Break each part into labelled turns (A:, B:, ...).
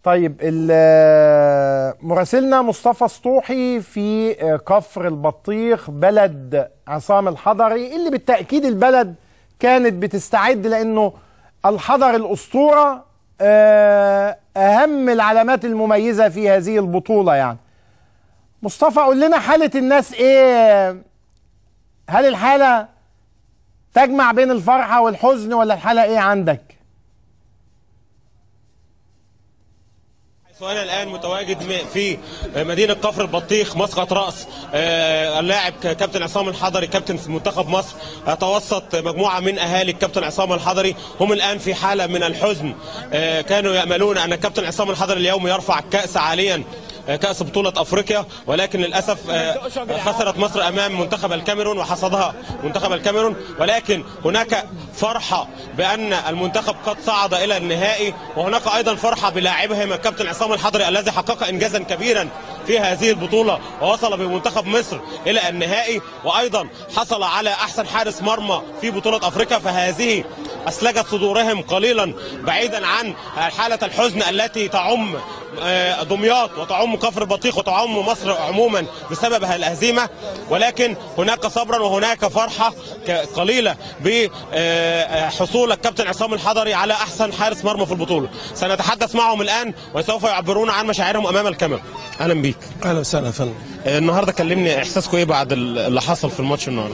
A: طيب ال- مراسلنا مصطفى سطوحي في كفر البطيخ بلد عصام الحضري اللي بالتأكيد البلد كانت بتستعد لأنه الحضر الأسطورة آه، أهم العلامات المميزة في هذه البطولة يعني مصطفى قول لنا حالة الناس إيه هل الحالة تجمع بين الفرحة والحزن ولا الحالة إيه عندك؟
B: وانا الان متواجد م- في مدينه كفر البطيخ مسقط راس آه، اللاعب ك- كابتن عصام الحضري كابتن في منتخب مصر توسط مجموعه من اهالي الكابتن عصام الحضري هم الان في حاله من الحزن آه، كانوا ياملون ان الكابتن عصام الحضري اليوم يرفع الكاس عاليا آه، كاس بطوله افريقيا ولكن للاسف آه، خسرت مصر امام منتخب الكاميرون وحصدها منتخب الكاميرون ولكن هناك فرحه بان المنتخب قد صعد الى النهائي وهناك ايضا فرحه بلاعبهم الكابتن عصام الحضري الذي حقق انجازا كبيرا في هذه البطوله ووصل بمنتخب مصر الى النهائي وايضا حصل على احسن حارس مرمى في بطوله افريقيا فهذه اسلجت صدورهم قليلا بعيدا عن حاله الحزن التي تعم آه، دمياط وتعم كفر البطيخ وتعم مصر عموما بسبب الهزيمه ولكن هناك صبرا وهناك فرحه ك- قليله بحصول الكابتن عصام الحضري على احسن حارس مرمى في البطوله سنتحدث معهم الان وسوف يعبرون عن مشاعرهم امام الكاميرا اهلا بيك
C: اهلا وسهلا يا فندم
B: آه، النهارده كلمني احساسكم ايه بعد ال- اللي حصل في الماتش النهارده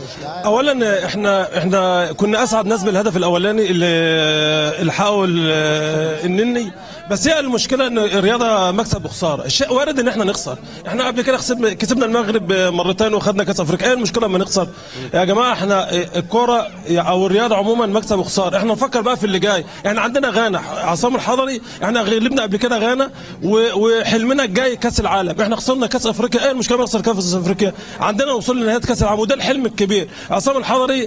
C: اولا احنا احنا كنا اسعد ناس بالهدف الاولاني اللي اللي حققوا ال- النني بس هي المشكله ان الرياضه مكسب وخساره الشيء وارد ان احنا نخسر احنا قبل كده كسبنا كسبنا المغرب مرتين وخدنا كاس افريقيا ايه المشكله لما نخسر يا جماعه احنا الكوره او الرياضه عموما مكسب وخساره احنا نفكر بقى في اللي جاي احنا عندنا غانا عصام الحضري احنا غلبنا قبل كده غانا و- وحلمنا الجاي كاس العالم احنا خسرنا كاس افريقيا ايه المشكله نخسر كاس افريقيا عندنا وصول لنهايه كاس العالم وده الحلم الكبير عصام الحضري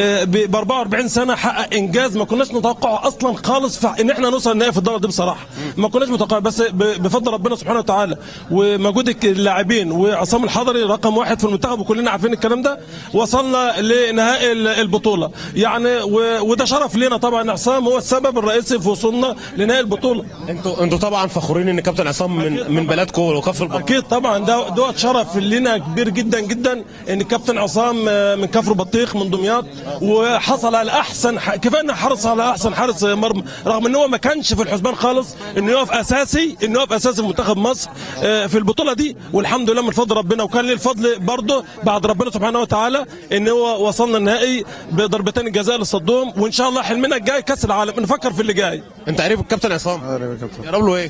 C: ب 44 سنه حقق انجاز ما كناش نتوقعه اصلا خالص في ان احنا نوصل النهائي في الدوره دي بصراحه ما كناش متوقع بس ب- بفضل ربنا سبحانه وتعالى ومجهود اللاعبين وعصام الحضري رقم واحد في المنتخب وكلنا عارفين الكلام ده وصلنا لنهائي ال- البطوله يعني و- وده شرف لينا طبعا عصام هو السبب الرئيسي في وصولنا لنهائي البطوله
B: انتوا انتوا طبعا فخورين ان كابتن عصام من من بلدكم وكفر البطيخ
C: اكيد طبعا ده دوت شرف لنا كبير جدا جدا ان الكابتن عصام آه، من كفر بطيخ من دمياط وحصل على احسن ح- كفايه انه حرص على احسن حارس مرمى رغم ان هو ما كانش في الحسبان خالص انه يقف اساسي انه يقف اساسي في منتخب مصر آه، في البطوله دي والحمد لله من فضل ربنا وكان ليه الفضل برضه بعد ربنا سبحانه وتعالى ان هو وصلنا النهائي بضربتين الجزاء للصدوم وان شاء الله حلمنا الجاي كاس العالم نفكر في اللي جاي
B: انت قريب الكابتن عصام
D: قريب يا كابتن
B: يقرب له ايه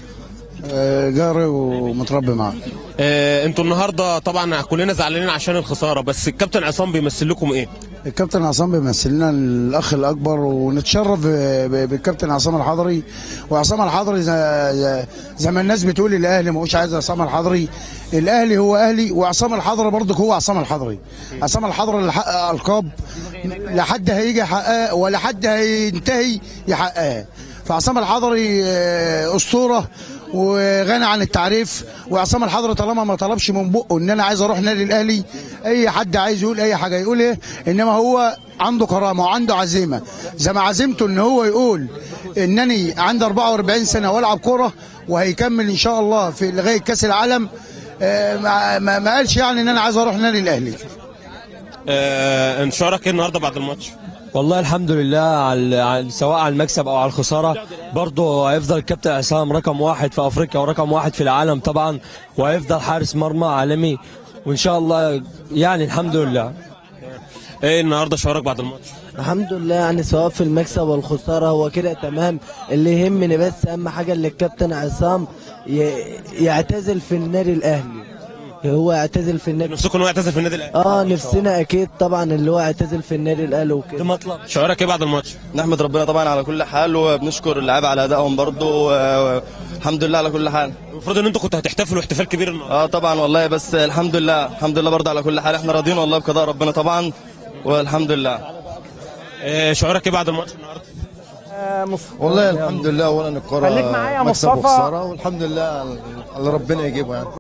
D: آه، جاري ومتربي معاه
B: آه، انتوا النهارده طبعا كلنا زعلانين عشان الخساره بس الكابتن عصام بيمثل لكم ايه
D: الكابتن عصام بيمثل لنا الاخ الاكبر ونتشرف ب- ب- بالكابتن عصام الحضري وعصام الحضري زي, زي- زي ما الناس بتقول الاهلي ما هوش عايز عصام الحضري الاهلي هو اهلي وعصام الحضري برضك هو عصام الحضري عصام الحضري اللي حقق القاب لا حد هيجي يحققها ولا حد هينتهي يحققها فعصام الحضري آه، اسطوره وغني عن التعريف وعصام الحضري طالما ما طلبش من بقه ان انا عايز اروح نادي الاهلي اي حد عايز يقول اي حاجه يقول ايه انما هو عنده كرامه وعنده عزيمه زي ما عزيمته ان هو يقول انني عندي 44 سنه والعب كره وهيكمل ان شاء الله في لغايه كاس العالم آه، ما, ما ما قالش يعني ان انا عايز اروح نادي الاهلي
B: آه، انشارك ايه النهارده بعد الماتش
E: والله الحمد لله على على- سواء على المكسب او على الخساره برضه هيفضل الكابتن عصام رقم واحد في افريقيا ورقم واحد في العالم طبعا وهيفضل حارس مرمى عالمي وان شاء الله يعني الحمد لله
B: ايه النهارده شعورك بعد الماتش
F: الحمد لله يعني سواء في المكسب والخساره هو كده تمام اللي يهمني بس اهم حاجه اللي الكابتن عصام ي- يعتزل في النادي الاهلي هو يعتزل في النادي
B: نفسكم ان هو يعتزل في النادي الاهلي
F: اه نفسنا اكيد طبعا اللي هو يعتزل في النادي الاهلي وكده
E: مطلب
B: شعورك ايه بعد الماتش
G: نحمد ربنا طبعا على كل حال وبنشكر اللعيبه على ادائهم برضو الحمد لله على كل حال
B: المفروض ان انتوا كنتوا هتحتفلوا احتفال كبير النهارده
G: اه طبعا والله بس الحمد لله الحمد لله برضه على كل حال احنا راضيين والله بقضاء ربنا طبعا والحمد لله
B: آه، شعورك ايه بعد الماتش النهارده
A: آه، مص-
H: والله الحمد لله اولا الكره
A: خليك معايا يا
H: مكسب
A: مصطفى.
H: وخساره والحمد لله اللي ربنا يجيبه يعني